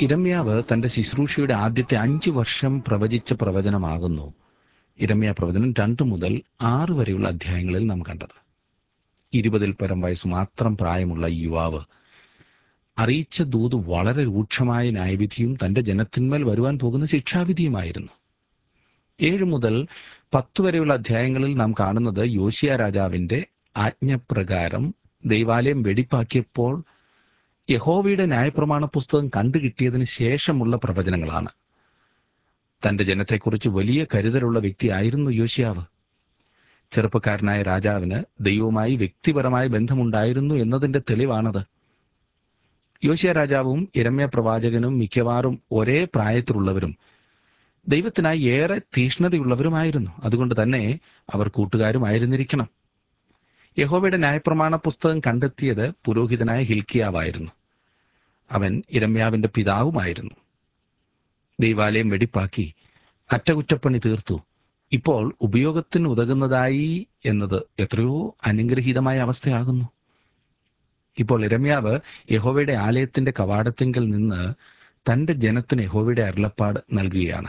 ഇരമ്യാവ് തന്റെ ശുശ്രൂഷയുടെ ആദ്യത്തെ അഞ്ചു വർഷം പ്രവചിച്ച പ്രവചനമാകുന്നു ഇരമ്യ പ്രവചനം രണ്ടു മുതൽ ആറ് വരെയുള്ള അധ്യായങ്ങളിൽ നാം കണ്ടത് ഇരുപതിൽ പരം വയസ്സ് മാത്രം പ്രായമുള്ള ഈ യുവാവ് അറിയിച്ച ദൂത് വളരെ രൂക്ഷമായ ന്യായവിധിയും തന്റെ ജനത്തിന്മേൽ വരുവാൻ പോകുന്ന ശിക്ഷാവിധിയുമായിരുന്നു ഏഴ് മുതൽ പത്ത് വരെയുള്ള അധ്യായങ്ങളിൽ നാം കാണുന്നത് യോശിയ രാജാവിന്റെ ആജ്ഞപ്രകാരം ദൈവാലയം വെടിപ്പാക്കിയപ്പോൾ യഹോവയുടെ ന്യായപ്രമാണ പുസ്തകം കണ്ടുകിട്ടിയതിന് ശേഷമുള്ള പ്രവചനങ്ങളാണ് തന്റെ ജനത്തെക്കുറിച്ച് വലിയ കരുതലുള്ള വ്യക്തിയായിരുന്നു യോശിയാവ് ചെറുപ്പക്കാരനായ രാജാവിന് ദൈവവുമായി വ്യക്തിപരമായ ബന്ധമുണ്ടായിരുന്നു എന്നതിന്റെ തെളിവാണത് യോശിയ രാജാവും ഇരമ്യ പ്രവാചകനും മിക്കവാറും ഒരേ പ്രായത്തിലുള്ളവരും ദൈവത്തിനായി ഏറെ തീഷ്ണതയുള്ളവരുമായിരുന്നു അതുകൊണ്ട് തന്നെ അവർ കൂട്ടുകാരുമായിരുന്നിരിക്കണം യഹോവയുടെ ന്യായപ്രമാണ പുസ്തകം കണ്ടെത്തിയത് പുരോഹിതനായ ഹിൽക്കിയാവായിരുന്നു അവൻ ഇരമ്യാവിന്റെ പിതാവുമായിരുന്നു ദൈവാലയം വെടിപ്പാക്കി അറ്റകുറ്റപ്പണി തീർത്തു ഇപ്പോൾ ഉപയോഗത്തിന് ഉതകുന്നതായി എന്നത് എത്രയോ അനുഗ്രഹീതമായ അവസ്ഥയാകുന്നു ഇപ്പോൾ ഇരമ്യാവ് യഹോവയുടെ ആലയത്തിന്റെ കവാടത്തിങ്കൽ നിന്ന് തന്റെ ജനത്തിന് യഹോവയുടെ അരുളപ്പാട് നൽകുകയാണ്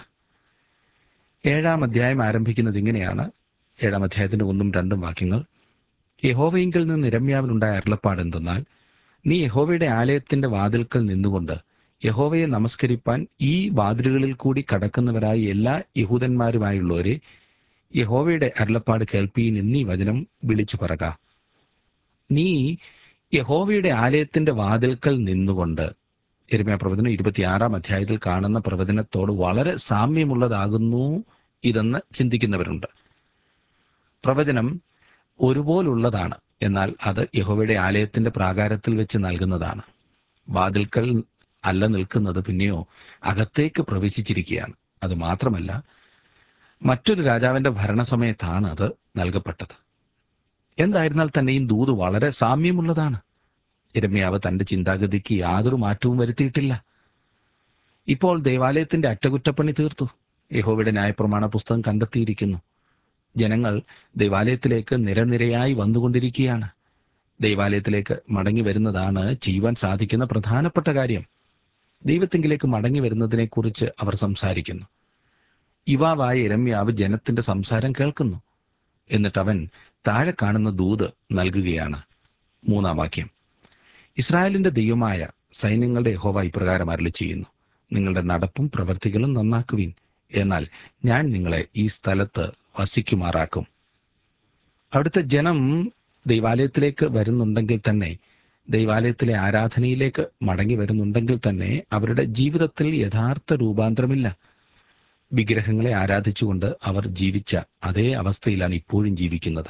ഏഴാം അധ്യായം ആരംഭിക്കുന്നത് ഇങ്ങനെയാണ് ഏഴാം അധ്യായത്തിന്റെ ഒന്നും രണ്ടും വാക്യങ്ങൾ യഹോവയിങ്കിൽ നിന്ന് ഇരമ്യാവിനുണ്ടായ അരുളപ്പാട് എന്തെന്നാൽ നീ യഹോവയുടെ ആലയത്തിന്റെ വാതിൽക്കൽ നിന്നുകൊണ്ട് യഹോവയെ നമസ്കരിപ്പാൻ ഈ വാതിലുകളിൽ കൂടി കടക്കുന്നവരായ എല്ലാ യഹൂദന്മാരുമായുള്ളവരെ യഹോവയുടെ അരുളപ്പാട് കേൾപ്പീൻ എന്നീ വചനം വിളിച്ചു പറക നീ യഹോവയുടെ ആലയത്തിന്റെ വാതിൽക്കൽ നിന്നുകൊണ്ട് എരുമയ പ്രവചനം ഇരുപത്തിയാറാം അധ്യായത്തിൽ കാണുന്ന പ്രവചനത്തോട് വളരെ സാമ്യമുള്ളതാകുന്നു ഇതെന്ന് ചിന്തിക്കുന്നവരുണ്ട് പ്രവചനം ഒരുപോലുള്ളതാണ് എന്നാൽ അത് യഹോവയുടെ ആലയത്തിന്റെ പ്രാകാരത്തിൽ വെച്ച് നൽകുന്നതാണ് വാതിൽക്കൽ അല്ല നിൽക്കുന്നത് പിന്നെയോ അകത്തേക്ക് പ്രവേശിച്ചിരിക്കുകയാണ് അത് മാത്രമല്ല മറ്റൊരു രാജാവിന്റെ ഭരണസമയത്താണ് അത് നൽകപ്പെട്ടത് എന്തായിരുന്നാൽ തന്നെയും ദൂത് വളരെ സാമ്യമുള്ളതാണ് ഇരമ്യാവ് തന്റെ ചിന്താഗതിക്ക് യാതൊരു മാറ്റവും വരുത്തിയിട്ടില്ല ഇപ്പോൾ ദേവാലയത്തിന്റെ അറ്റകുറ്റപ്പണി തീർത്തു യഹോവയുടെ ന്യായപ്രമാണ പുസ്തകം കണ്ടെത്തിയിരിക്കുന്നു ജനങ്ങൾ ദൈവാലയത്തിലേക്ക് നിരനിരയായി വന്നുകൊണ്ടിരിക്കുകയാണ് ദൈവാലയത്തിലേക്ക് മടങ്ങി വരുന്നതാണ് ചെയ്യുവാൻ സാധിക്കുന്ന പ്രധാനപ്പെട്ട കാര്യം ദൈവത്തിങ്കിലേക്ക് മടങ്ങി വരുന്നതിനെക്കുറിച്ച് അവർ സംസാരിക്കുന്നു യുവാവായ ഇരമ്യാവ് ജനത്തിന്റെ സംസാരം കേൾക്കുന്നു എന്നിട്ട് അവൻ താഴെ കാണുന്ന ദൂത് നൽകുകയാണ് മൂന്നാം വാക്യം ഇസ്രായേലിന്റെ ദൈവമായ സൈന്യങ്ങളുടെ യഹോവ ഇപ്രകാരം അരളി ചെയ്യുന്നു നിങ്ങളുടെ നടപ്പും പ്രവൃത്തികളും നന്നാക്കുവിൻ എന്നാൽ ഞാൻ നിങ്ങളെ ഈ സ്ഥലത്ത് വസിക്കുമാറാക്കും അവിടുത്തെ ജനം ദൈവാലയത്തിലേക്ക് വരുന്നുണ്ടെങ്കിൽ തന്നെ ദൈവാലയത്തിലെ ആരാധനയിലേക്ക് മടങ്ങി വരുന്നുണ്ടെങ്കിൽ തന്നെ അവരുടെ ജീവിതത്തിൽ യഥാർത്ഥ രൂപാന്തരമില്ല വിഗ്രഹങ്ങളെ ആരാധിച്ചുകൊണ്ട് അവർ ജീവിച്ച അതേ അവസ്ഥയിലാണ് ഇപ്പോഴും ജീവിക്കുന്നത്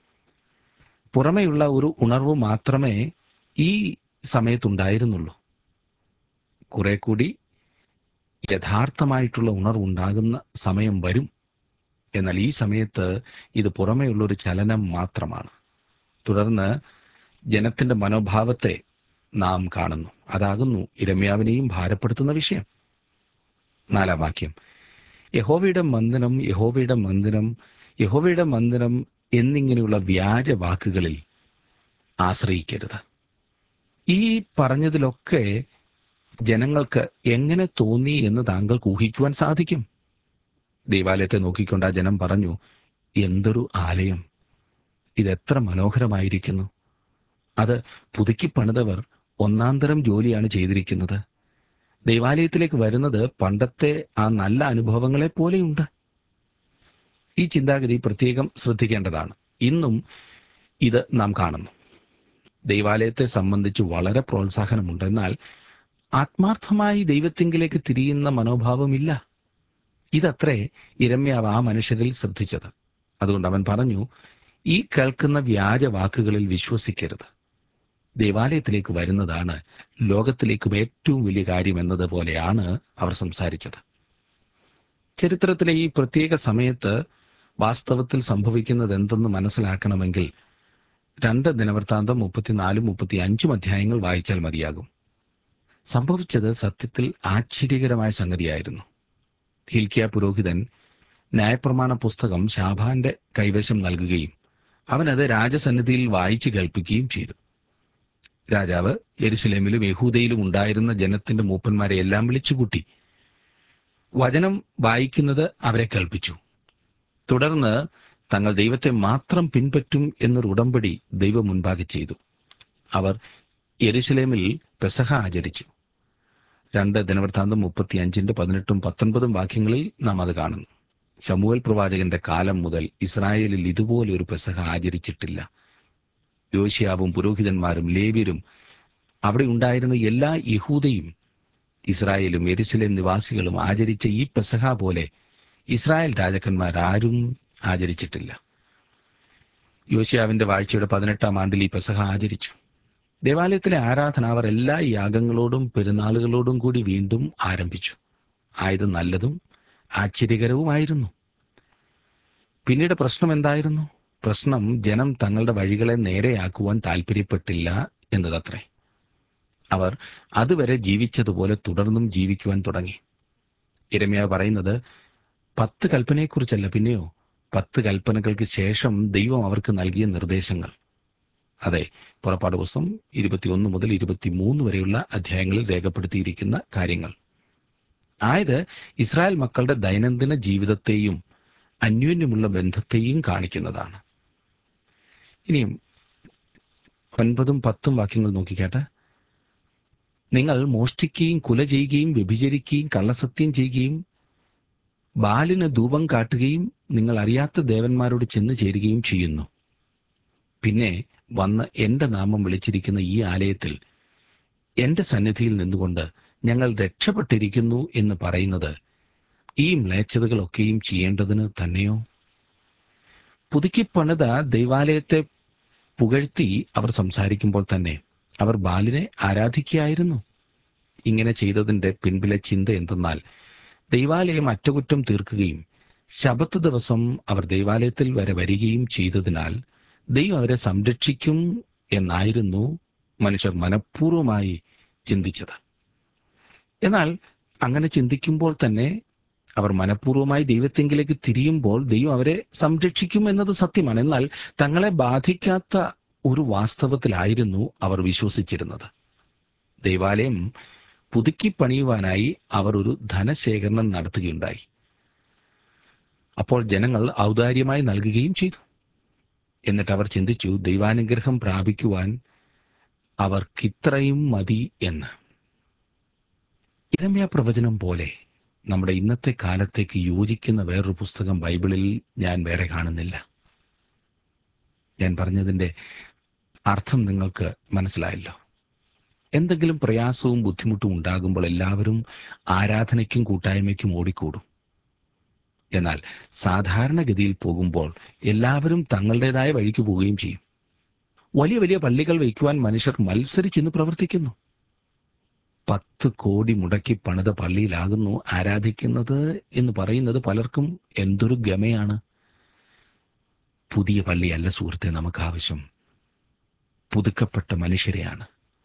പുറമെയുള്ള ഒരു ഉണർവ് മാത്രമേ ഈ സമയത്തുണ്ടായിരുന്നുള്ളൂ കുറെ കൂടി യഥാർത്ഥമായിട്ടുള്ള ഉണർവുണ്ടാകുന്ന സമയം വരും എന്നാൽ ഈ സമയത്ത് ഇത് പുറമെയുള്ള ഒരു ചലനം മാത്രമാണ് തുടർന്ന് ജനത്തിന്റെ മനോഭാവത്തെ നാം കാണുന്നു അതാകുന്നു ഇരമ്യാവിനെയും ഭാരപ്പെടുത്തുന്ന വിഷയം നാലാം വാക്യം യഹോവയുടെ മന്ദിരം യഹോവയുടെ മന്ദിരം യഹോവയുടെ മന്ദിരം എന്നിങ്ങനെയുള്ള വ്യാജ വാക്കുകളിൽ ആശ്രയിക്കരുത് ഈ പറഞ്ഞതിലൊക്കെ ജനങ്ങൾക്ക് എങ്ങനെ തോന്നി എന്ന് താങ്കൾക്ക് ഊഹിക്കുവാൻ സാധിക്കും ദൈവാലയത്തെ നോക്കിക്കൊണ്ട് ആ ജനം പറഞ്ഞു എന്തൊരു ആലയം ഇതെത്ര മനോഹരമായിരിക്കുന്നു അത് പുതുക്കി പണിതവർ ഒന്നാന്തരം ജോലിയാണ് ചെയ്തിരിക്കുന്നത് ദൈവാലയത്തിലേക്ക് വരുന്നത് പണ്ടത്തെ ആ നല്ല അനുഭവങ്ങളെ പോലെയുണ്ട് ഈ ചിന്താഗതി പ്രത്യേകം ശ്രദ്ധിക്കേണ്ടതാണ് ഇന്നും ഇത് നാം കാണുന്നു ദൈവാലയത്തെ സംബന്ധിച്ച് വളരെ പ്രോത്സാഹനമുണ്ട് എന്നാൽ ആത്മാർത്ഥമായി ദൈവത്തിങ്കിലേക്ക് തിരിയുന്ന മനോഭാവമില്ല ഇതത്രേ ഇരമ്യാവ് ആ മനുഷ്യരിൽ ശ്രദ്ധിച്ചത് അതുകൊണ്ട് അവൻ പറഞ്ഞു ഈ കേൾക്കുന്ന വ്യാജ വാക്കുകളിൽ വിശ്വസിക്കരുത് ദേവാലയത്തിലേക്ക് വരുന്നതാണ് ലോകത്തിലേക്കും ഏറ്റവും വലിയ കാര്യം എന്നതുപോലെയാണ് അവർ സംസാരിച്ചത് ചരിത്രത്തിലെ ഈ പ്രത്യേക സമയത്ത് വാസ്തവത്തിൽ സംഭവിക്കുന്നത് എന്തെന്ന് മനസ്സിലാക്കണമെങ്കിൽ രണ്ട് ദിനവൃത്താന്തം മുപ്പത്തിനാലും മുപ്പത്തി അഞ്ചും അധ്യായങ്ങൾ വായിച്ചാൽ മതിയാകും സംഭവിച്ചത് സത്യത്തിൽ ആശ്ചര്യകരമായ സംഗതിയായിരുന്നു ഹിൽക്കിയ പുരോഹിതൻ ന്യായപ്രമാണ പുസ്തകം ഷാബാന്റെ കൈവശം നൽകുകയും അവനത് രാജസന്നിധിയിൽ വായിച്ചു കേൾപ്പിക്കുകയും ചെയ്തു രാജാവ് യെരുസലേമിലും യഹൂദയിലും ഉണ്ടായിരുന്ന ജനത്തിന്റെ മൂപ്പന്മാരെ എല്ലാം വിളിച്ചുകൂട്ടി വചനം വായിക്കുന്നത് അവരെ കേൾപ്പിച്ചു തുടർന്ന് തങ്ങൾ ദൈവത്തെ മാത്രം പിൻപറ്റും എന്നൊരു ഉടമ്പടി ദൈവം മുൻപാകെ ചെയ്തു അവർ യെരുസലേമിൽ പെസഹ ആചരിച്ചു രണ്ട് ദിനവൃത്താന്തം മുപ്പത്തിയഞ്ചിന്റെ പതിനെട്ടും പത്തൊൻപതും വാക്യങ്ങളിൽ നാം അത് കാണുന്നു ശമുവൽ പ്രവാചകന്റെ കാലം മുതൽ ഇസ്രായേലിൽ ഇതുപോലെ ഒരു പെസഹ ആചരിച്ചിട്ടില്ല യോശിയാവും പുരോഹിതന്മാരും ലേവ്യരും അവിടെ ഉണ്ടായിരുന്ന എല്ലാ യഹൂദയും ഇസ്രായേലും എരുസലേം നിവാസികളും ആചരിച്ച ഈ പെസഹ പോലെ ഇസ്രായേൽ രാജാക്കന്മാരാരും ആചരിച്ചിട്ടില്ല യോശിയാവിന്റെ വാഴ്ചയുടെ പതിനെട്ടാം ആണ്ടിൽ ഈ പെസഹ ആചരിച്ചു ദേവാലയത്തിലെ ആരാധന അവർ എല്ലാ യാഗങ്ങളോടും പെരുന്നാളുകളോടും കൂടി വീണ്ടും ആരംഭിച്ചു ആയത് നല്ലതും ആശ്ചര്യകരവുമായിരുന്നു പിന്നീട് പ്രശ്നം എന്തായിരുന്നു പ്രശ്നം ജനം തങ്ങളുടെ വഴികളെ നേരെയാക്കുവാൻ താല്പര്യപ്പെട്ടില്ല എന്നതത്രേ അവർ അതുവരെ ജീവിച്ചതുപോലെ തുടർന്നും ജീവിക്കുവാൻ തുടങ്ങി ഇരമ്യ പറയുന്നത് പത്ത് കൽപ്പനയെക്കുറിച്ചല്ല പിന്നെയോ പത്ത് കൽപ്പനകൾക്ക് ശേഷം ദൈവം അവർക്ക് നൽകിയ നിർദ്ദേശങ്ങൾ അതെ പുറപ്പാട് പുസ്തകം ഇരുപത്തിയൊന്ന് മുതൽ ഇരുപത്തിമൂന്ന് വരെയുള്ള അധ്യായങ്ങളിൽ രേഖപ്പെടുത്തിയിരിക്കുന്ന കാര്യങ്ങൾ ആയത് ഇസ്രായേൽ മക്കളുടെ ദൈനംദിന ജീവിതത്തെയും അന്യോന്യമുള്ള ബന്ധത്തെയും കാണിക്കുന്നതാണ് ഇനിയും ഒൻപതും പത്തും വാക്യങ്ങൾ നോക്കിക്കേട്ടെ നിങ്ങൾ മോഷ്ടിക്കുകയും കുല ചെയ്യുകയും വ്യഭിചരിക്കുകയും കള്ളസത്യം ചെയ്യുകയും ബാലിന് ധൂപം കാട്ടുകയും നിങ്ങൾ അറിയാത്ത ദേവന്മാരോട് ചെന്ന് ചേരുകയും ചെയ്യുന്നു പിന്നെ വന്ന് എന്റെ നാമം വിളിച്ചിരിക്കുന്ന ഈ ആലയത്തിൽ എന്റെ സന്നിധിയിൽ നിന്നുകൊണ്ട് ഞങ്ങൾ രക്ഷപ്പെട്ടിരിക്കുന്നു എന്ന് പറയുന്നത് ഈ മ്ലേച്ഛതകളൊക്കെയും ചെയ്യേണ്ടതിന് തന്നെയോ പുതുക്കിപ്പണിത ദൈവാലയത്തെ പുകഴ്ത്തി അവർ സംസാരിക്കുമ്പോൾ തന്നെ അവർ ബാലിനെ ആരാധിക്കുകയായിരുന്നു ഇങ്ങനെ ചെയ്തതിന്റെ പിൻപിലെ ചിന്ത എന്തെന്നാൽ ദൈവാലയം അറ്റകുറ്റം തീർക്കുകയും ശബത്ത് ദിവസം അവർ ദൈവാലയത്തിൽ വരെ വരികയും ചെയ്തതിനാൽ ദൈവം അവരെ സംരക്ഷിക്കും എന്നായിരുന്നു മനുഷ്യർ മനഃപൂർവ്വമായി ചിന്തിച്ചത് എന്നാൽ അങ്ങനെ ചിന്തിക്കുമ്പോൾ തന്നെ അവർ മനഃപൂർവ്വമായി ദൈവത്തെങ്കിലേക്ക് തിരിയുമ്പോൾ ദൈവം അവരെ സംരക്ഷിക്കും എന്നത് സത്യമാണ് എന്നാൽ തങ്ങളെ ബാധിക്കാത്ത ഒരു വാസ്തവത്തിലായിരുന്നു അവർ വിശ്വസിച്ചിരുന്നത് ദൈവാലയം പുതുക്കി പണിയുവാനായി അവർ ഒരു ധനശേഖരണം നടത്തുകയുണ്ടായി അപ്പോൾ ജനങ്ങൾ ഔദാര്യമായി നൽകുകയും ചെയ്തു എന്നിട്ട് അവർ ചിന്തിച്ചു ദൈവാനുഗ്രഹം പ്രാപിക്കുവാൻ അവർക്കിത്രയും മതി എന്ന് ഇരമ്യ പ്രവചനം പോലെ നമ്മുടെ ഇന്നത്തെ കാലത്തേക്ക് യോജിക്കുന്ന വേറൊരു പുസ്തകം ബൈബിളിൽ ഞാൻ വേറെ കാണുന്നില്ല ഞാൻ പറഞ്ഞതിന്റെ അർത്ഥം നിങ്ങൾക്ക് മനസ്സിലായല്ലോ എന്തെങ്കിലും പ്രയാസവും ബുദ്ധിമുട്ടും ഉണ്ടാകുമ്പോൾ എല്ലാവരും ആരാധനയ്ക്കും കൂട്ടായ്മയ്ക്കും ഓടിക്കൂടും എന്നാൽ സാധാരണഗതിയിൽ പോകുമ്പോൾ എല്ലാവരും തങ്ങളുടേതായ വഴിക്ക് പോവുകയും ചെയ്യും വലിയ വലിയ പള്ളികൾ വയ്ക്കുവാൻ മനുഷ്യർ മത്സരിച്ചിന്ന് പ്രവർത്തിക്കുന്നു പത്ത് കോടി മുടക്കി പണിത പള്ളിയിലാകുന്നു ആരാധിക്കുന്നത് എന്ന് പറയുന്നത് പലർക്കും എന്തൊരു ഗമയാണ് പുതിയ പള്ളിയല്ല സുഹൃത്തെ നമുക്ക് ആവശ്യം പുതുക്കപ്പെട്ട മനുഷ്യരെയാണ്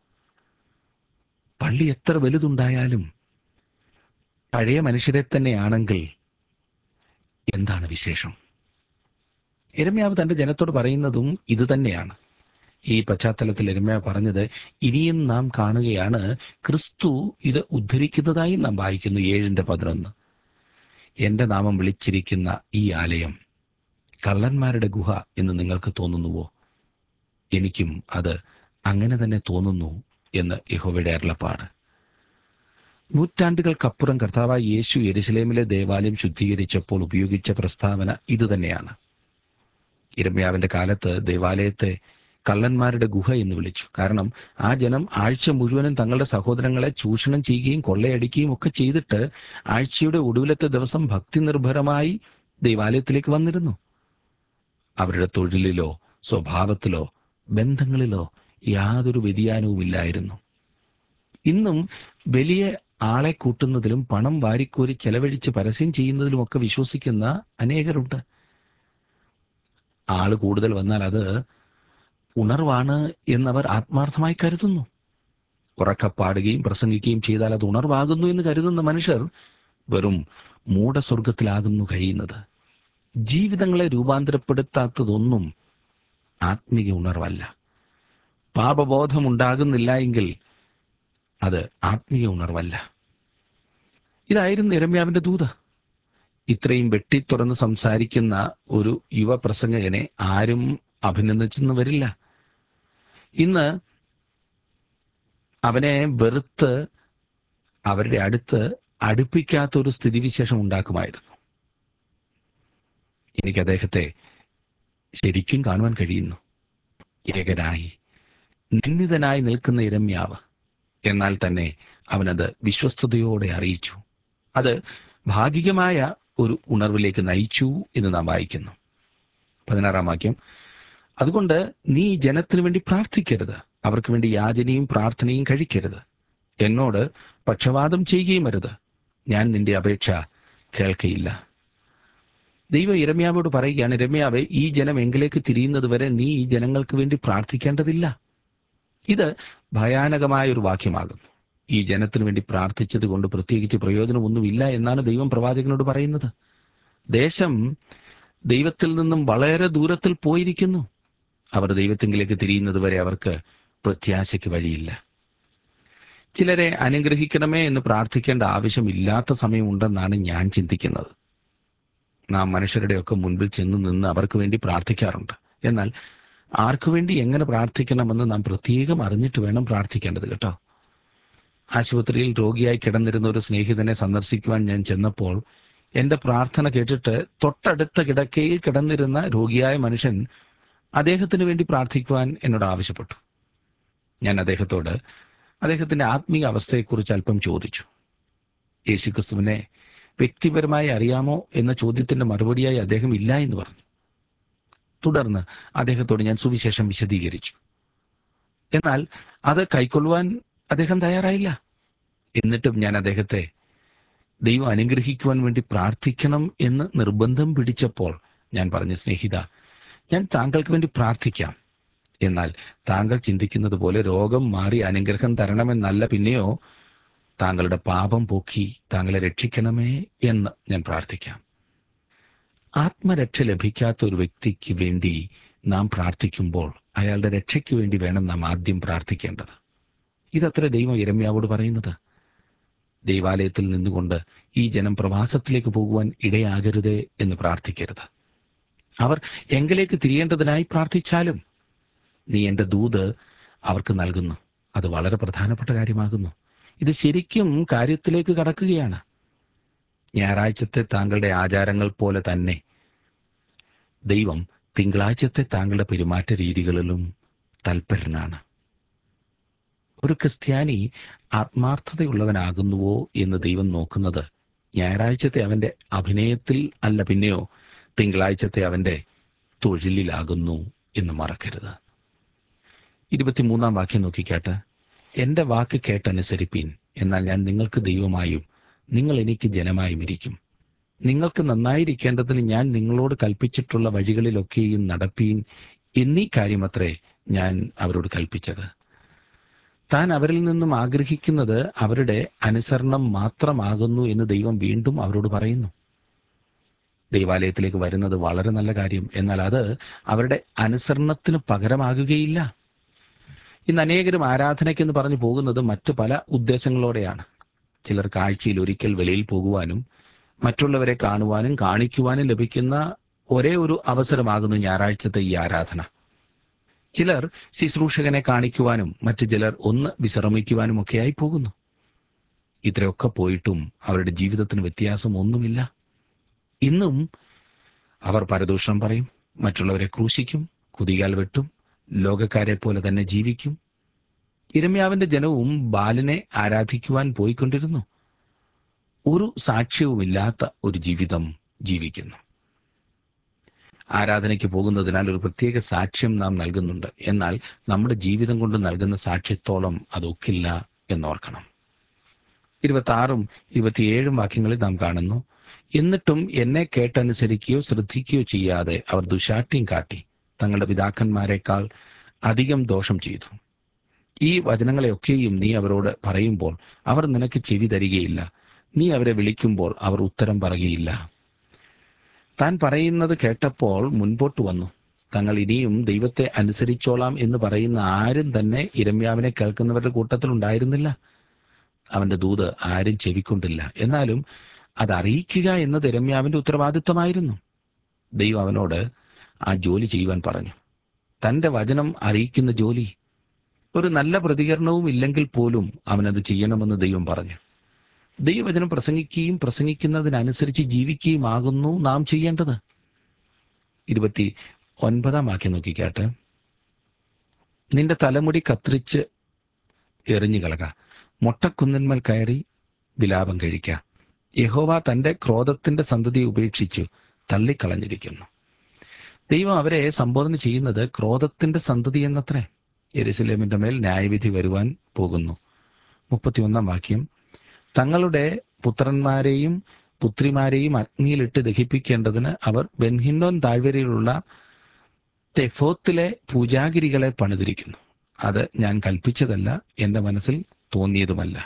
പള്ളി എത്ര വലുതുണ്ടായാലും പഴയ മനുഷ്യരെ തന്നെയാണെങ്കിൽ എന്താണ് വിശേഷം എരമ്യാവ് തന്റെ ജനത്തോട് പറയുന്നതും ഇത് തന്നെയാണ് ഈ പശ്ചാത്തലത്തിൽ എരമ്യാവ് പറഞ്ഞത് ഇനിയും നാം കാണുകയാണ് ക്രിസ്തു ഇത് ഉദ്ധരിക്കുന്നതായി നാം വായിക്കുന്നു ഏഴിന്റെ പതിനൊന്ന് എന്റെ നാമം വിളിച്ചിരിക്കുന്ന ഈ ആലയം കള്ളന്മാരുടെ ഗുഹ എന്ന് നിങ്ങൾക്ക് തോന്നുന്നുവോ എനിക്കും അത് അങ്ങനെ തന്നെ തോന്നുന്നു എന്ന് യഹോവയുടെ അരുളപ്പാട് നൂറ്റാണ്ടുകൾക്കപ്പുറം കർത്താവായ യേശു യെരുസലേമിലെ ദേവാലയം ശുദ്ധീകരിച്ചപ്പോൾ ഉപയോഗിച്ച പ്രസ്താവന ഇതുതന്നെയാണ് ഇരമ്യാവിന്റെ കാലത്ത് ദേവാലയത്തെ കള്ളന്മാരുടെ ഗുഹ എന്ന് വിളിച്ചു കാരണം ആ ജനം ആഴ്ച മുഴുവനും തങ്ങളുടെ സഹോദരങ്ങളെ ചൂഷണം ചെയ്യുകയും കൊള്ളയടിക്കുകയും ഒക്കെ ചെയ്തിട്ട് ആഴ്ചയുടെ ഒടുവിലത്തെ ദിവസം ഭക്തി നിർഭരമായി ദൈവാലയത്തിലേക്ക് വന്നിരുന്നു അവരുടെ തൊഴിലിലോ സ്വഭാവത്തിലോ ബന്ധങ്ങളിലോ യാതൊരു വ്യതിയാനവും ഇല്ലായിരുന്നു ഇന്നും വലിയ ആളെ കൂട്ടുന്നതിലും പണം വാരിക്കോരി ചെലവഴിച്ച് പരസ്യം ചെയ്യുന്നതിലുമൊക്കെ വിശ്വസിക്കുന്ന അനേകരുണ്ട് ആള് കൂടുതൽ വന്നാൽ അത് ഉണർവാണ് എന്നവർ ആത്മാർത്ഥമായി കരുതുന്നു ഉറക്കപ്പാടുകയും പ്രസംഗിക്കുകയും ചെയ്താൽ അത് ഉണർവാകുന്നു എന്ന് കരുതുന്ന മനുഷ്യർ വെറും മൂഢസ്വർഗത്തിലാകുന്നു കഴിയുന്നത് ജീവിതങ്ങളെ രൂപാന്തരപ്പെടുത്താത്തതൊന്നും ആത്മീയ ഉണർവല്ല പാപബോധമുണ്ടാകുന്നില്ല എങ്കിൽ അത് ആത്മീയ ഉണർവല്ല ഇതായിരുന്നു ഇരമ്യാവിന്റെ ദൂത് ഇത്രയും വെട്ടിത്തുറന്ന് സംസാരിക്കുന്ന ഒരു യുവ പ്രസംഗകനെ ആരും അഭിനന്ദിച്ചെന്ന് വരില്ല ഇന്ന് അവനെ വെറുത്ത് അവരുടെ അടുത്ത് അടുപ്പിക്കാത്ത ഒരു സ്ഥിതിവിശേഷം ഉണ്ടാക്കുമായിരുന്നു എനിക്ക് അദ്ദേഹത്തെ ശരിക്കും കാണുവാൻ കഴിയുന്നു ഏകനായി നിന്ദിതനായി നിൽക്കുന്ന ഇരമ്യാവ് എന്നാൽ തന്നെ അവനത് വിശ്വസ്തയോടെ അറിയിച്ചു അത് ഭാഗികമായ ഒരു ഉണർവിലേക്ക് നയിച്ചു എന്ന് നാം വായിക്കുന്നു പതിനാറാം വാക്യം അതുകൊണ്ട് നീ ജനത്തിനു വേണ്ടി പ്രാർത്ഥിക്കരുത് അവർക്ക് വേണ്ടി യാചനയും പ്രാർത്ഥനയും കഴിക്കരുത് എന്നോട് പക്ഷപാതം ചെയ്യുകയും അരുത് ഞാൻ നിന്റെ അപേക്ഷ കേൾക്കയില്ല ദൈവം ഇരമ്യാവോട് പറയുകയാണ് ഇരമ്യാവെ ഈ ജനം എങ്കിലേക്ക് തിരിയുന്നത് വരെ നീ ഈ ജനങ്ങൾക്ക് വേണ്ടി പ്രാർത്ഥിക്കേണ്ടതില്ല ഇത് ഭയാനകമായ ഒരു വാക്യമാകുന്നു ഈ ജനത്തിനു വേണ്ടി പ്രാർത്ഥിച്ചത് കൊണ്ട് പ്രത്യേകിച്ച് പ്രയോജനമൊന്നുമില്ല എന്നാണ് ദൈവം പ്രവാചകനോട് പറയുന്നത് ദേശം ദൈവത്തിൽ നിന്നും വളരെ ദൂരത്തിൽ പോയിരിക്കുന്നു അവർ ദൈവത്തിങ്കിലേക്ക് തിരിയുന്നത് വരെ അവർക്ക് പ്രത്യാശയ്ക്ക് വഴിയില്ല ചിലരെ അനുഗ്രഹിക്കണമേ എന്ന് പ്രാർത്ഥിക്കേണ്ട ആവശ്യമില്ലാത്ത സമയമുണ്ടെന്നാണ് ഞാൻ ചിന്തിക്കുന്നത് നാം മനുഷ്യരുടെയൊക്കെ മുൻപിൽ ചെന്ന് നിന്ന് അവർക്ക് വേണ്ടി പ്രാർത്ഥിക്കാറുണ്ട് എന്നാൽ ആർക്കു വേണ്ടി എങ്ങനെ പ്രാർത്ഥിക്കണമെന്ന് നാം പ്രത്യേകം അറിഞ്ഞിട്ട് വേണം പ്രാർത്ഥിക്കേണ്ടത് കേട്ടോ ആശുപത്രിയിൽ രോഗിയായി കിടന്നിരുന്ന ഒരു സ്നേഹിതനെ സന്ദർശിക്കുവാൻ ഞാൻ ചെന്നപ്പോൾ എന്റെ പ്രാർത്ഥന കേട്ടിട്ട് തൊട്ടടുത്ത കിടക്കയിൽ കിടന്നിരുന്ന രോഗിയായ മനുഷ്യൻ അദ്ദേഹത്തിന് വേണ്ടി പ്രാർത്ഥിക്കുവാൻ എന്നോട് ആവശ്യപ്പെട്ടു ഞാൻ അദ്ദേഹത്തോട് അദ്ദേഹത്തിന്റെ ആത്മീയ അവസ്ഥയെക്കുറിച്ച് അല്പം ചോദിച്ചു യേശുക്രിസ്തുവിനെ വ്യക്തിപരമായി അറിയാമോ എന്ന ചോദ്യത്തിന്റെ മറുപടിയായി അദ്ദേഹം ഇല്ല എന്ന് പറഞ്ഞു തുടർന്ന് അദ്ദേഹത്തോട് ഞാൻ സുവിശേഷം വിശദീകരിച്ചു എന്നാൽ അത് കൈക്കൊള്ളുവാൻ അദ്ദേഹം തയ്യാറായില്ല എന്നിട്ടും ഞാൻ അദ്ദേഹത്തെ ദൈവം അനുഗ്രഹിക്കുവാൻ വേണ്ടി പ്രാർത്ഥിക്കണം എന്ന് നിർബന്ധം പിടിച്ചപ്പോൾ ഞാൻ പറഞ്ഞു സ്നേഹിത ഞാൻ താങ്കൾക്ക് വേണ്ടി പ്രാർത്ഥിക്കാം എന്നാൽ താങ്കൾ ചിന്തിക്കുന്നത് പോലെ രോഗം മാറി അനുഗ്രഹം തരണമെന്നല്ല പിന്നെയോ താങ്കളുടെ പാപം പോക്കി താങ്കളെ രക്ഷിക്കണമേ എന്ന് ഞാൻ പ്രാർത്ഥിക്കാം ആത്മരക്ഷ ലഭിക്കാത്ത ഒരു വ്യക്തിക്ക് വേണ്ടി നാം പ്രാർത്ഥിക്കുമ്പോൾ അയാളുടെ രക്ഷയ്ക്ക് വേണ്ടി വേണം നാം ആദ്യം പ്രാർത്ഥിക്കേണ്ടത് ഇതത്ര ദൈവം ഇരമ്യാവോട് പറയുന്നത് ദൈവാലയത്തിൽ നിന്നുകൊണ്ട് ഈ ജനം പ്രവാസത്തിലേക്ക് പോകുവാൻ ഇടയാകരുതേ എന്ന് പ്രാർത്ഥിക്കരുത് അവർ എങ്കിലേക്ക് തിരിയേണ്ടതിനായി പ്രാർത്ഥിച്ചാലും നീ എന്റെ ദൂത് അവർക്ക് നൽകുന്നു അത് വളരെ പ്രധാനപ്പെട്ട കാര്യമാകുന്നു ഇത് ശരിക്കും കാര്യത്തിലേക്ക് കടക്കുകയാണ് ഞായറാഴ്ചത്തെ താങ്കളുടെ ആചാരങ്ങൾ പോലെ തന്നെ ദൈവം തിങ്കളാഴ്ചത്തെ താങ്കളുടെ പെരുമാറ്റ രീതികളിലും തൽപരനാണ് ഒരു ക്രിസ്ത്യാനി ആത്മാർത്ഥതയുള്ളവനാകുന്നുവോ എന്ന് ദൈവം നോക്കുന്നത് ഞായറാഴ്ചത്തെ അവന്റെ അഭിനയത്തിൽ അല്ല പിന്നെയോ തിങ്കളാഴ്ചത്തെ അവന്റെ തൊഴിലിലാകുന്നു എന്ന് മറക്കരുത് ഇരുപത്തിമൂന്നാം വാക്യം നോക്കിക്കാട്ട് എന്റെ വാക്ക് കേട്ടനുസരിപ്പീൻ എന്നാൽ ഞാൻ നിങ്ങൾക്ക് ദൈവമായും നിങ്ങൾ എനിക്ക് ജനമായും ഇരിക്കും നിങ്ങൾക്ക് നന്നായിരിക്കേണ്ടതിന് ഞാൻ നിങ്ങളോട് കൽപ്പിച്ചിട്ടുള്ള വഴികളിലൊക്കെയും നടപ്പീൻ എന്നീ കാര്യമത്രേ ഞാൻ അവരോട് കൽപ്പിച്ചത് താൻ അവരിൽ നിന്നും ആഗ്രഹിക്കുന്നത് അവരുടെ അനുസരണം മാത്രമാകുന്നു എന്ന് ദൈവം വീണ്ടും അവരോട് പറയുന്നു ദൈവാലയത്തിലേക്ക് വരുന്നത് വളരെ നല്ല കാര്യം എന്നാൽ അത് അവരുടെ അനുസരണത്തിന് പകരമാകുകയില്ല ഇന്ന് അനേകരും ആരാധനയ്ക്കെന്ന് പറഞ്ഞു പോകുന്നത് മറ്റു പല ഉദ്ദേശങ്ങളോടെയാണ് ചിലർക്ക് ആഴ്ചയിൽ ഒരിക്കൽ വെളിയിൽ പോകുവാനും മറ്റുള്ളവരെ കാണുവാനും കാണിക്കുവാനും ലഭിക്കുന്ന ഒരേ ഒരു അവസരമാകുന്നു ഞായറാഴ്ചത്തെ ഈ ആരാധന ചിലർ ശുശ്രൂഷകനെ കാണിക്കുവാനും മറ്റു ചിലർ ഒന്ന് വിശ്രമിക്കുവാനും ഒക്കെയായി പോകുന്നു ഇത്രയൊക്കെ പോയിട്ടും അവരുടെ ജീവിതത്തിന് വ്യത്യാസം ഒന്നുമില്ല ഇന്നും അവർ പരദൂഷണം പറയും മറ്റുള്ളവരെ ക്രൂശിക്കും കുതികാൽ വെട്ടും ലോകക്കാരെ പോലെ തന്നെ ജീവിക്കും ഇരമ്യാവിന്റെ ജനവും ബാലിനെ ആരാധിക്കുവാൻ പോയിക്കൊണ്ടിരുന്നു ഒരു സാക്ഷ്യവുമില്ലാത്ത ഒരു ജീവിതം ജീവിക്കുന്നു ആരാധനയ്ക്ക് പോകുന്നതിനാൽ ഒരു പ്രത്യേക സാക്ഷ്യം നാം നൽകുന്നുണ്ട് എന്നാൽ നമ്മുടെ ജീവിതം കൊണ്ട് നൽകുന്ന സാക്ഷ്യത്തോളം അതൊക്കില്ല എന്നോർക്കണം ഇരുപത്തി ആറും ഇരുപത്തിയേഴും വാക്യങ്ങളിൽ നാം കാണുന്നു എന്നിട്ടും എന്നെ കേട്ടനുസരിക്കുകയോ ശ്രദ്ധിക്കുകയോ ചെയ്യാതെ അവർ ദുശാഠ്യം കാട്ടി തങ്ങളുടെ പിതാക്കന്മാരെക്കാൾ അധികം ദോഷം ചെയ്തു ഈ വചനങ്ങളെയൊക്കെയും നീ അവരോട് പറയുമ്പോൾ അവർ നിനക്ക് ചെവി തരികയില്ല നീ അവരെ വിളിക്കുമ്പോൾ അവർ ഉത്തരം പറയുകയില്ല താൻ പറയുന്നത് കേട്ടപ്പോൾ മുൻപോട്ട് വന്നു തങ്ങൾ ഇനിയും ദൈവത്തെ അനുസരിച്ചോളാം എന്ന് പറയുന്ന ആരും തന്നെ ഇരമ്യാവിനെ കേൾക്കുന്നവരുടെ കൂട്ടത്തിൽ ഉണ്ടായിരുന്നില്ല അവന്റെ ദൂത് ആരും ചെവിക്കൊണ്ടില്ല എന്നാലും അത് അറിയിക്കുക എന്നത് ഇരമ്യാവിന്റെ ഉത്തരവാദിത്വമായിരുന്നു ദൈവം അവനോട് ആ ജോലി ചെയ്യുവാൻ പറഞ്ഞു തന്റെ വചനം അറിയിക്കുന്ന ജോലി ഒരു നല്ല പ്രതികരണവും ഇല്ലെങ്കിൽ പോലും അവനത് ചെയ്യണമെന്ന് ദൈവം പറഞ്ഞു ദൈവവചനം പ്രസംഗിക്കുകയും പ്രസംഗിക്കുന്നതിനനുസരിച്ച് ജീവിക്കുകയുമാകുന്നു നാം ചെയ്യേണ്ടത് ഇരുപത്തി ഒൻപതാം വാക്യം നോക്കിക്കാട്ടെ നിന്റെ തലമുടി കത്തിരിച്ച് എറിഞ്ഞു കളക മൊട്ടക്കുന്നിന്മേൽ കയറി വിലാപം കഴിക്ക യഹോവ തന്റെ ക്രോധത്തിന്റെ സന്തതി ഉപേക്ഷിച്ചു തള്ളിക്കളഞ്ഞിരിക്കുന്നു ദൈവം അവരെ സംബോധന ചെയ്യുന്നത് ക്രോധത്തിന്റെ സന്തതി എന്നത്രേ യെരുസലേമിന്റെ മേൽ ന്യായവിധി വരുവാൻ പോകുന്നു മുപ്പത്തിയൊന്നാം വാക്യം തങ്ങളുടെ പുത്രന്മാരെയും പുത്രിമാരെയും അഗ്നിയിലിട്ട് ദഹിപ്പിക്കേണ്ടതിന് അവർ ബെൻഹിന്നോൻ താഴ്വരയിലുള്ള തെഫോത്തിലെ പൂജാഗിരികളെ പണിതിരിക്കുന്നു അത് ഞാൻ കൽപ്പിച്ചതല്ല എന്റെ മനസ്സിൽ തോന്നിയതുമല്ല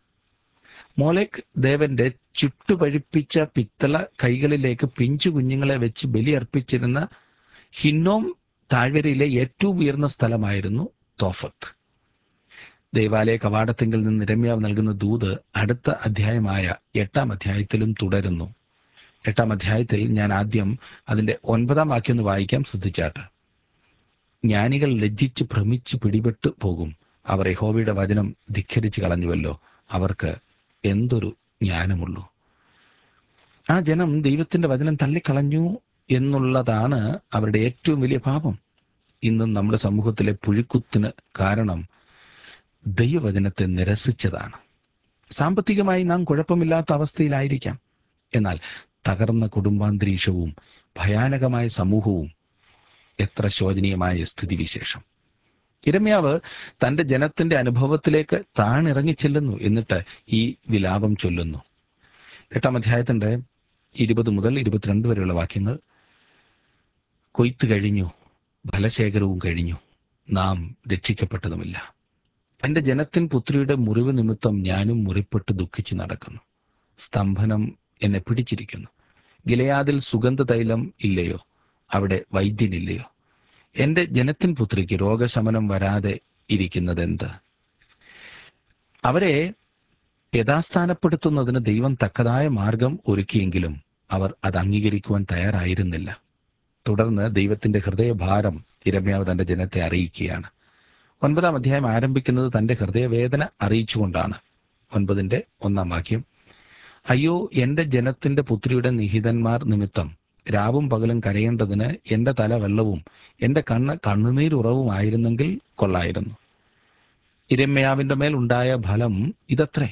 മോലെക് ദേവന്റെ ചുട്ടുപഴിപ്പിച്ച പിത്തള കൈകളിലേക്ക് പിഞ്ചു കുഞ്ഞുങ്ങളെ വെച്ച് ബലിയർപ്പിച്ചിരുന്ന ഹിന്നോം താഴ്വരയിലെ ഏറ്റവും ഉയർന്ന സ്ഥലമായിരുന്നു തോഫത്ത് ദേവാലയ കവാടത്തിങ്കിൽ നിന്ന് നിരമ്യാവ് നൽകുന്ന ദൂത് അടുത്ത അധ്യായമായ എട്ടാം അധ്യായത്തിലും തുടരുന്നു എട്ടാം അധ്യായത്തിൽ ഞാൻ ആദ്യം അതിന്റെ ഒൻപതാം വാക്യം ഒന്ന് വായിക്കാം ശ്രദ്ധിച്ചാട്ട് ജ്ഞാനികൾ ലജ്ജിച്ച് ഭ്രമിച്ച് പിടിപെട്ട് പോകും അവർ യഹോവയുടെ വചനം ധിഖരിച്ചു കളഞ്ഞുവല്ലോ അവർക്ക് എന്തൊരു ജ്ഞാനമുള്ളൂ ആ ജനം ദൈവത്തിന്റെ വചനം തള്ളിക്കളഞ്ഞു എന്നുള്ളതാണ് അവരുടെ ഏറ്റവും വലിയ പാപം ഇന്നും നമ്മുടെ സമൂഹത്തിലെ പുഴുക്കുത്തിന് കാരണം ദൈവവചനത്തെ നിരസിച്ചതാണ് സാമ്പത്തികമായി നാം കുഴപ്പമില്ലാത്ത അവസ്ഥയിലായിരിക്കാം എന്നാൽ തകർന്ന കുടുംബാന്തരീക്ഷവും ഭയാനകമായ സമൂഹവും എത്ര ശോചനീയമായ സ്ഥിതിവിശേഷം ഇരമ്യാവ് തന്റെ ജനത്തിന്റെ അനുഭവത്തിലേക്ക് താണിറങ്ങി ചെല്ലുന്നു എന്നിട്ട് ഈ വിലാപം ചൊല്ലുന്നു എട്ടാം അധ്യായത്തിന്റെ ഇരുപത് മുതൽ ഇരുപത്തിരണ്ട് വരെയുള്ള വാക്യങ്ങൾ കൊയ്ത്ത് കഴിഞ്ഞു ഫലശേഖരവും കഴിഞ്ഞു നാം രക്ഷിക്കപ്പെട്ടതുമില്ല എന്റെ ജനത്തിൻ പുത്രിയുടെ മുറിവ് നിമിത്തം ഞാനും മുറിപ്പെട്ട് ദുഃഖിച്ച് നടക്കുന്നു സ്തംഭനം എന്നെ പിടിച്ചിരിക്കുന്നു ഗിലയാദിൽ സുഗന്ധ തൈലം ഇല്ലയോ അവിടെ വൈദ്യനില്ലയോ എന്റെ ജനത്തിൻ പുത്രിക്ക് രോഗശമനം വരാതെ ഇരിക്കുന്നതെന്ത് അവരെ യഥാസ്ഥാനപ്പെടുത്തുന്നതിന് ദൈവം തക്കതായ മാർഗം ഒരുക്കിയെങ്കിലും അവർ അത് അംഗീകരിക്കുവാൻ തയ്യാറായിരുന്നില്ല തുടർന്ന് ദൈവത്തിന്റെ ഹൃദയഭാരം ഇരമ്യാവ് തന്റെ ജനത്തെ അറിയിക്കുകയാണ് ഒൻപതാം അധ്യായം ആരംഭിക്കുന്നത് തന്റെ ഹൃദയവേദന അറിയിച്ചുകൊണ്ടാണ് ഒൻപതിന്റെ ഒന്നാം വാക്യം അയ്യോ എന്റെ ജനത്തിന്റെ പുത്രിയുടെ നിഹിതന്മാർ നിമിത്തം രാവും പകലും കരയേണ്ടതിന് എന്റെ തല വെള്ളവും എന്റെ കണ്ണ് കണ്ണുനീരുറവുമായിരുന്നെങ്കിൽ കൊള്ളായിരുന്നു ഇരമ്യാവിന്റെ മേൽ ഉണ്ടായ ഫലം ഇതത്രേ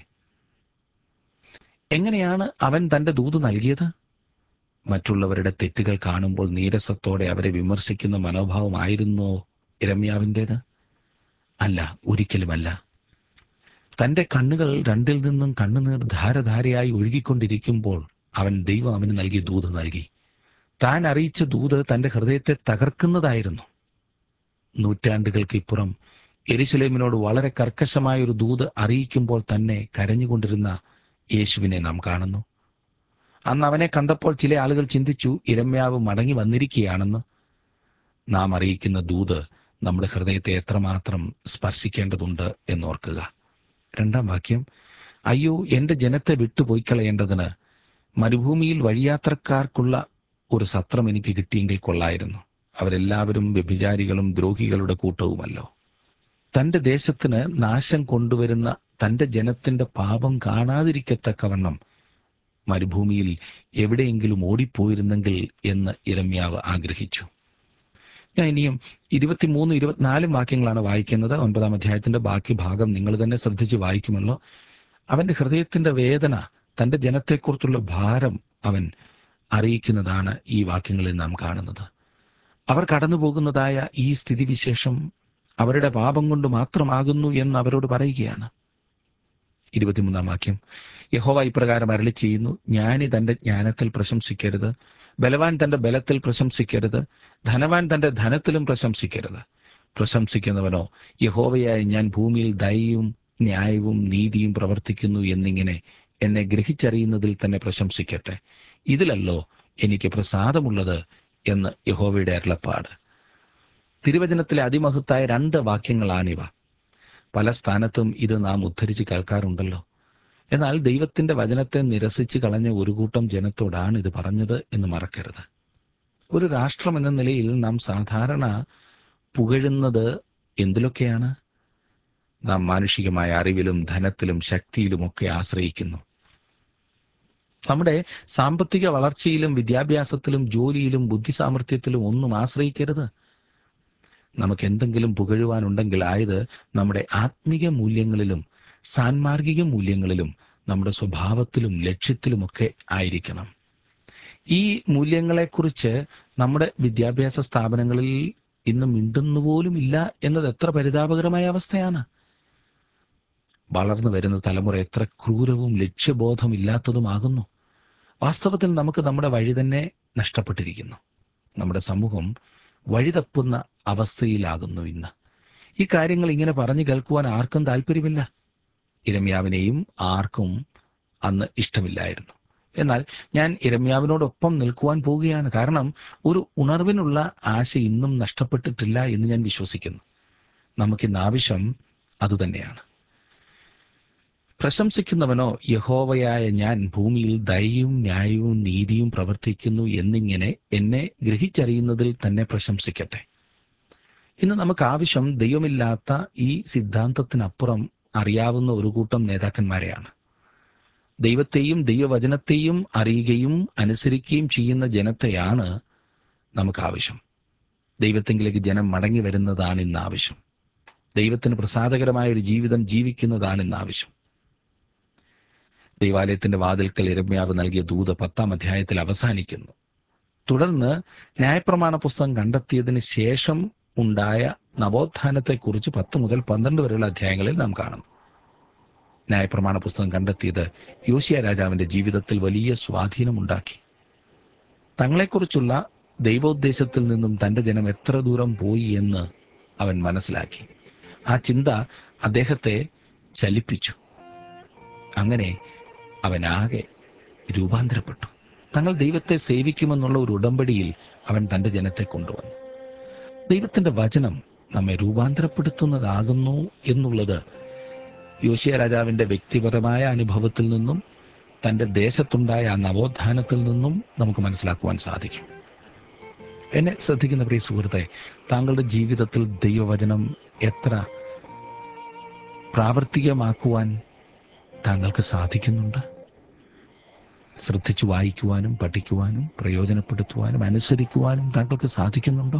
എങ്ങനെയാണ് അവൻ തന്റെ ദൂത് നൽകിയത് മറ്റുള്ളവരുടെ തെറ്റുകൾ കാണുമ്പോൾ നീരസത്തോടെ അവരെ വിമർശിക്കുന്ന മനോഭാവമായിരുന്നോ ഇരമ്യാവിൻ്റെത് അല്ല ഒരിക്കലുമല്ല തന്റെ കണ്ണുകൾ രണ്ടിൽ നിന്നും കണ്ണുനീർ ധാരധാരയായി ഒഴുകിക്കൊണ്ടിരിക്കുമ്പോൾ അവൻ ദൈവം അവന് നൽകിയ ദൂത് നൽകി താൻ അറിയിച്ച ദൂത് തന്റെ ഹൃദയത്തെ തകർക്കുന്നതായിരുന്നു നൂറ്റാണ്ടുകൾക്ക് ഇപ്പുറം എരിശിലേമിനോട് വളരെ കർക്കശമായ ഒരു ദൂത് അറിയിക്കുമ്പോൾ തന്നെ കരഞ്ഞുകൊണ്ടിരുന്ന യേശുവിനെ നാം കാണുന്നു അന്ന് അവനെ കണ്ടപ്പോൾ ചില ആളുകൾ ചിന്തിച്ചു ഇരമ്യാവ് മടങ്ങി വന്നിരിക്കുകയാണെന്ന് നാം അറിയിക്കുന്ന ദൂത് നമ്മുടെ ഹൃദയത്തെ എത്രമാത്രം സ്പർശിക്കേണ്ടതുണ്ട് എന്നോർക്കുക രണ്ടാം വാക്യം അയ്യോ എന്റെ ജനത്തെ വിട്ടുപോയി കളയേണ്ടതിന് മരുഭൂമിയിൽ വഴിയാത്രക്കാർക്കുള്ള ഒരു സത്രം എനിക്ക് കിട്ടിയെങ്കിൽ കൊള്ളായിരുന്നു അവരെല്ലാവരും വ്യഭിചാരികളും ദ്രോഹികളുടെ കൂട്ടവുമല്ലോ തന്റെ ദേശത്തിന് നാശം കൊണ്ടുവരുന്ന തന്റെ ജനത്തിന്റെ പാപം കാണാതിരിക്കത്തക്കവണ്ണം മരുഭൂമിയിൽ എവിടെയെങ്കിലും ഓടിപ്പോയിരുന്നെങ്കിൽ എന്ന് ഇരമ്യാവ് ആഗ്രഹിച്ചു ഞാൻ ഇനിയും ഇരുപത്തിമൂന്ന് ഇരുപത്തിനാലും വാക്യങ്ങളാണ് വായിക്കുന്നത് ഒൻപതാം അധ്യായത്തിന്റെ ബാക്കി ഭാഗം നിങ്ങൾ തന്നെ ശ്രദ്ധിച്ച് വായിക്കുമല്ലോ അവന്റെ ഹൃദയത്തിന്റെ വേദന തന്റെ ജനത്തെക്കുറിച്ചുള്ള ഭാരം അവൻ അറിയിക്കുന്നതാണ് ഈ വാക്യങ്ങളിൽ നാം കാണുന്നത് അവർ കടന്നു പോകുന്നതായ ഈ സ്ഥിതിവിശേഷം അവരുടെ പാപം കൊണ്ട് മാത്രമാകുന്നു എന്ന് അവരോട് പറയുകയാണ് ഇരുപത്തിമൂന്നാം വാക്യം യഹോവ ഇപ്രകാരം അരളി ചെയ്യുന്നു ജ്ഞാനി തന്റെ ജ്ഞാനത്തിൽ പ്രശംസിക്കരുത് ബലവാൻ തന്റെ ബലത്തിൽ പ്രശംസിക്കരുത് ധനവാൻ തന്റെ ധനത്തിലും പ്രശംസിക്കരുത് പ്രശംസിക്കുന്നവനോ യഹോവയായ ഞാൻ ഭൂമിയിൽ ദയയും ന്യായവും നീതിയും പ്രവർത്തിക്കുന്നു എന്നിങ്ങനെ എന്നെ ഗ്രഹിച്ചറിയുന്നതിൽ തന്നെ പ്രശംസിക്കട്ടെ ഇതിലല്ലോ എനിക്ക് പ്രസാദമുള്ളത് എന്ന് യഹോവയുടെ അരുളപ്പാട് തിരുവചനത്തിലെ അതിമഹത്തായ രണ്ട് വാക്യങ്ങളാണിവ പല സ്ഥാനത്തും ഇത് നാം ഉദ്ധരിച്ച് കേൾക്കാറുണ്ടല്ലോ എന്നാൽ ദൈവത്തിന്റെ വചനത്തെ നിരസിച്ച് കളഞ്ഞ ഒരു കൂട്ടം ജനത്തോടാണ് ഇത് പറഞ്ഞത് എന്ന് മറക്കരുത് ഒരു രാഷ്ട്രം എന്ന നിലയിൽ നാം സാധാരണ പുകഴുന്നത് എന്തിലൊക്കെയാണ് നാം മാനുഷികമായ അറിവിലും ധനത്തിലും ശക്തിയിലുമൊക്കെ ആശ്രയിക്കുന്നു നമ്മുടെ സാമ്പത്തിക വളർച്ചയിലും വിദ്യാഭ്യാസത്തിലും ജോലിയിലും ബുദ്ധിസാമർഥ്യത്തിലും ഒന്നും ആശ്രയിക്കരുത് നമുക്ക് എന്തെങ്കിലും പുകഴുവാനുണ്ടെങ്കിൽ ആയത് നമ്മുടെ ആത്മീക മൂല്യങ്ങളിലും സാൻമാർഗിക മൂല്യങ്ങളിലും നമ്മുടെ സ്വഭാവത്തിലും ലക്ഷ്യത്തിലുമൊക്കെ ആയിരിക്കണം ഈ മൂല്യങ്ങളെക്കുറിച്ച് നമ്മുടെ വിദ്യാഭ്യാസ സ്ഥാപനങ്ങളിൽ ഇന്ന് മിണ്ടുന്നുപോലുമില്ല എന്നത് എത്ര പരിതാപകരമായ അവസ്ഥയാണ് വളർന്നു വരുന്ന തലമുറ എത്ര ക്രൂരവും ലക്ഷ്യബോധമില്ലാത്തതുമാകുന്നു വാസ്തവത്തിൽ നമുക്ക് നമ്മുടെ വഴി തന്നെ നഷ്ടപ്പെട്ടിരിക്കുന്നു നമ്മുടെ സമൂഹം വഴിതപ്പുന്ന അവസ്ഥയിലാകുന്നു ഇന്ന് ഈ കാര്യങ്ങൾ ഇങ്ങനെ പറഞ്ഞു കേൾക്കുവാൻ ആർക്കും താല്പര്യമില്ല ഇരമ്യാവിനെയും ആർക്കും അന്ന് ഇഷ്ടമില്ലായിരുന്നു എന്നാൽ ഞാൻ ഇരമ്യാവിനോടൊപ്പം നിൽക്കുവാൻ പോവുകയാണ് കാരണം ഒരു ഉണർവിനുള്ള ആശ ഇന്നും നഷ്ടപ്പെട്ടിട്ടില്ല എന്ന് ഞാൻ വിശ്വസിക്കുന്നു നമുക്കിന്ന് ആവശ്യം അതുതന്നെയാണ് പ്രശംസിക്കുന്നവനോ യഹോവയായ ഞാൻ ഭൂമിയിൽ ദയയും ന്യായവും നീതിയും പ്രവർത്തിക്കുന്നു എന്നിങ്ങനെ എന്നെ ഗ്രഹിച്ചറിയുന്നതിൽ തന്നെ പ്രശംസിക്കട്ടെ ഇന്ന് നമുക്ക് ആവശ്യം ദൈവമില്ലാത്ത ഈ സിദ്ധാന്തത്തിനപ്പുറം അറിയാവുന്ന ഒരു കൂട്ടം നേതാക്കന്മാരെയാണ് ദൈവത്തെയും ദൈവവചനത്തെയും അറിയുകയും അനുസരിക്കുകയും ചെയ്യുന്ന ജനത്തെയാണ് നമുക്ക് ആവശ്യം ദൈവത്തെങ്കിലേക്ക് ജനം മടങ്ങി വരുന്നതാണ് ഇന്ന് ആവശ്യം ദൈവത്തിന് പ്രസാദകരമായ ഒരു ജീവിതം ജീവിക്കുന്നതാണ് ഇന്ന് ആവശ്യം ദൈവാലയത്തിന്റെ വാതിൽക്കൽ ഇരമ്യാവ് നൽകിയ ദൂത് പത്താം അധ്യായത്തിൽ അവസാനിക്കുന്നു തുടർന്ന് ന്യായപ്രമാണ പുസ്തകം കണ്ടെത്തിയതിന് ശേഷം ഉണ്ടായ നവോത്ഥാനത്തെക്കുറിച്ച് പത്ത് മുതൽ പന്ത്രണ്ട് വരെയുള്ള അധ്യായങ്ങളിൽ നാം കാണുന്നു ന്യായപ്രമാണ പുസ്തകം കണ്ടെത്തിയത് യോശിയ രാജാവിന്റെ ജീവിതത്തിൽ വലിയ സ്വാധീനമുണ്ടാക്കി തങ്ങളെക്കുറിച്ചുള്ള ദൈവോദ്ദേശത്തിൽ നിന്നും തന്റെ ജനം എത്ര ദൂരം പോയി എന്ന് അവൻ മനസ്സിലാക്കി ആ ചിന്ത അദ്ദേഹത്തെ ചലിപ്പിച്ചു അങ്ങനെ അവനാകെ രൂപാന്തരപ്പെട്ടു തങ്ങൾ ദൈവത്തെ സേവിക്കുമെന്നുള്ള ഒരു ഉടമ്പടിയിൽ അവൻ തന്റെ ജനത്തെ കൊണ്ടുവന്നു ദൈവത്തിന്റെ വചനം നമ്മെ രൂപാന്തരപ്പെടുത്തുന്നതാകുന്നു എന്നുള്ളത് യോശിയ രാജാവിന്റെ വ്യക്തിപരമായ അനുഭവത്തിൽ നിന്നും തന്റെ ദേശത്തുണ്ടായ ആ നവോത്ഥാനത്തിൽ നിന്നും നമുക്ക് മനസ്സിലാക്കുവാൻ സാധിക്കും എന്നെ ശ്രദ്ധിക്കുന്ന പ്രിയ സുഹൃത്തെ താങ്കളുടെ ജീവിതത്തിൽ ദൈവവചനം എത്ര പ്രാവർത്തികമാക്കുവാൻ താങ്കൾക്ക് സാധിക്കുന്നുണ്ട് ശ്രദ്ധിച്ചു വായിക്കുവാനും പഠിക്കുവാനും പ്രയോജനപ്പെടുത്തുവാനും അനുസരിക്കുവാനും താങ്കൾക്ക് സാധിക്കുന്നുണ്ടോ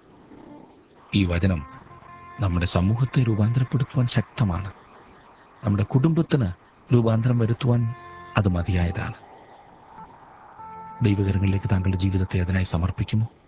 ഈ വചനം നമ്മുടെ സമൂഹത്തെ രൂപാന്തരപ്പെടുത്തുവാൻ ശക്തമാണ് നമ്മുടെ കുടുംബത്തിന് രൂപാന്തരം വരുത്തുവാൻ അത് മതിയായതാണ് ദൈവകരങ്ങളിലേക്ക് താങ്കളുടെ ജീവിതത്തെ അതിനായി സമർപ്പിക്കുമോ